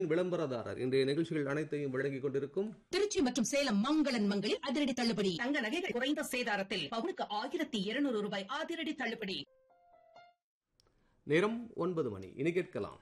விளம்பரதாரர் இன்றைய நிகழ்ச்சிகள் அனைத்தையும் வழங்கிக் கொண்டிருக்கும் திருச்சி மற்றும் சேலம் மங்களன் மங்களில் அதிரடி தள்ளுபடி தங்க நகைகள் குறைந்த சேதாரத்தில் பவுனுக்கு ஆயிரத்தி இருநூறு ரூபாய் அதிரடி தள்ளுபடி நேரம் ஒன்பது மணி இனி கேட்கலாம்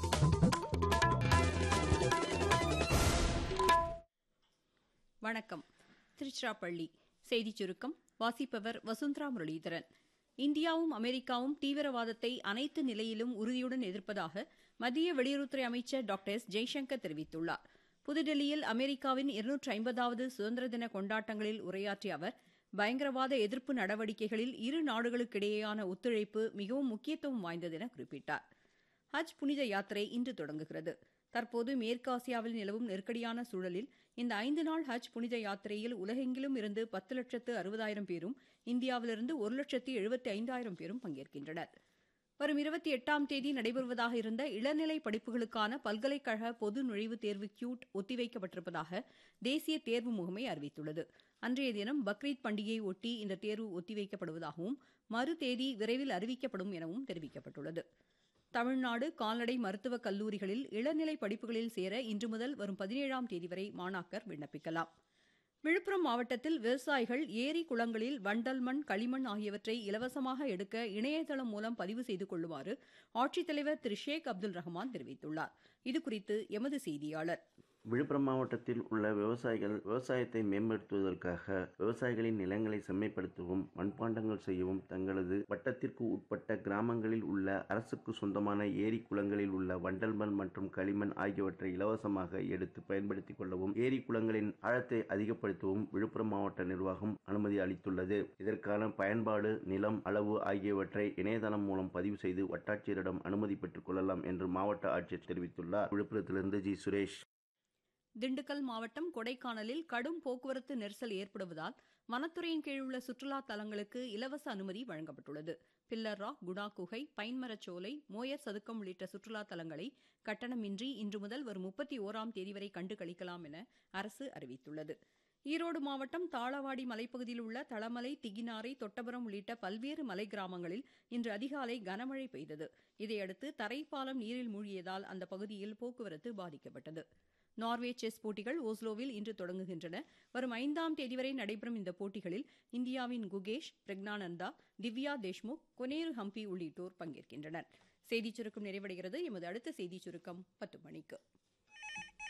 வணக்கம் திருச்சிராப்பள்ளி செய்திச் சுருக்கம் வாசிப்பவர் வசுந்தரா முரளிதரன் இந்தியாவும் அமெரிக்காவும் தீவிரவாதத்தை அனைத்து நிலையிலும் உறுதியுடன் எதிர்ப்பதாக மத்திய வெளியுறவுத்துறை அமைச்சர் டாக்டர் எஸ் ஜெய்சங்கர் தெரிவித்துள்ளார் புதுடெல்லியில் அமெரிக்காவின் இருநூற்றி ஐம்பதாவது சுதந்திர தின கொண்டாட்டங்களில் உரையாற்றிய அவர் பயங்கரவாத எதிர்ப்பு நடவடிக்கைகளில் இரு நாடுகளுக்கிடையேயான ஒத்துழைப்பு மிகவும் முக்கியத்துவம் வாய்ந்தது என குறிப்பிட்டார் ஹஜ் புனித யாத்திரை இன்று தொடங்குகிறது தற்போது மேற்காசியாவில் நிலவும் நெருக்கடியான சூழலில் இந்த ஐந்து நாள் ஹஜ் புனித யாத்திரையில் உலகெங்கிலும் இருந்து பத்து லட்சத்து அறுபதாயிரம் பேரும் இந்தியாவிலிருந்து ஒரு லட்சத்து எழுபத்தி ஐந்தாயிரம் பேரும் பங்கேற்கின்றனர் வரும் இருபத்தி எட்டாம் தேதி நடைபெறுவதாக இருந்த இளநிலை படிப்புகளுக்கான பல்கலைக்கழக பொது நுழைவுத் தேர்வு கியூட் ஒத்திவைக்கப்பட்டிருப்பதாக தேசிய தேர்வு முகமை அறிவித்துள்ளது அன்றைய தினம் பக்ரீத் பண்டிகையை ஒட்டி இந்த தேர்வு ஒத்திவைக்கப்படுவதாகவும் மறு தேதி விரைவில் அறிவிக்கப்படும் எனவும் தெரிவிக்கப்பட்டுள்ளது தமிழ்நாடு கால்நடை மருத்துவக் கல்லூரிகளில் இளநிலை படிப்புகளில் சேர இன்று முதல் வரும் பதினேழாம் தேதி வரை மாணாக்கர் விண்ணப்பிக்கலாம் விழுப்புரம் மாவட்டத்தில் விவசாயிகள் ஏரி குளங்களில் வண்டல் மண் களிமண் ஆகியவற்றை இலவசமாக எடுக்க இணையதளம் மூலம் பதிவு செய்து கொள்ளுமாறு ஆட்சித்தலைவர் திரு ஷேக் அப்துல் ரஹ்மான் தெரிவித்துள்ளார் இதுகுறித்து எமது செய்தியாளர் விழுப்புரம் மாவட்டத்தில் உள்ள விவசாயிகள் விவசாயத்தை மேம்படுத்துவதற்காக விவசாயிகளின் நிலங்களை செம்மைப்படுத்தவும் மண்பாண்டங்கள் செய்யவும் தங்களது வட்டத்திற்கு உட்பட்ட கிராமங்களில் உள்ள அரசுக்கு சொந்தமான ஏரி குளங்களில் உள்ள வண்டல் மண் மற்றும் களிமண் ஆகியவற்றை இலவசமாக எடுத்து பயன்படுத்திக் கொள்ளவும் ஏரி குளங்களின் ஆழத்தை அதிகப்படுத்தவும் விழுப்புரம் மாவட்ட நிர்வாகம் அனுமதி அளித்துள்ளது இதற்கான பயன்பாடு நிலம் அளவு ஆகியவற்றை இணையதளம் மூலம் பதிவு செய்து வட்டாட்சியரிடம் அனுமதி பெற்றுக் கொள்ளலாம் என்று மாவட்ட ஆட்சியர் தெரிவித்துள்ளார் விழுப்புரத்திலிருந்து ஜி சுரேஷ் திண்டுக்கல் மாவட்டம் கொடைக்கானலில் கடும் போக்குவரத்து நெரிசல் ஏற்படுவதால் வனத்துறையின் கீழ் உள்ள சுற்றுலா தலங்களுக்கு இலவச அனுமதி வழங்கப்பட்டுள்ளது பில்லர் ராக் குடா குகை பைன்மரச்சோலை மோயர் சதுக்கம் உள்ளிட்ட சுற்றுலா தலங்களை கட்டணமின்றி இன்று முதல் வரும் முப்பத்தி ஓராம் தேதி வரை கண்டு கழிக்கலாம் என அரசு அறிவித்துள்ளது ஈரோடு மாவட்டம் தாளவாடி மலைப்பகுதியில் உள்ள தளமலை திகினாரை தொட்டபுரம் உள்ளிட்ட பல்வேறு மலை கிராமங்களில் இன்று அதிகாலை கனமழை பெய்தது இதையடுத்து தரைப்பாலம் நீரில் மூழ்கியதால் அந்த பகுதியில் போக்குவரத்து பாதிக்கப்பட்டது நார்வே செஸ் போட்டிகள் ஓஸ்லோவில் இன்று தொடங்குகின்றன வரும் ஐந்தாம் தேதி வரை நடைபெறும் இந்த போட்டிகளில் இந்தியாவின் குகேஷ் பிரக்னானந்தா திவ்யா தேஷ்முக் கொனேரு ஹம்பி உள்ளிட்டோர் பங்கேற்கின்றனர் செய்திச் சுருக்கம் நிறைவடைகிறது எமது அடுத்த செய்திச் சுருக்கம் பத்து மணிக்கு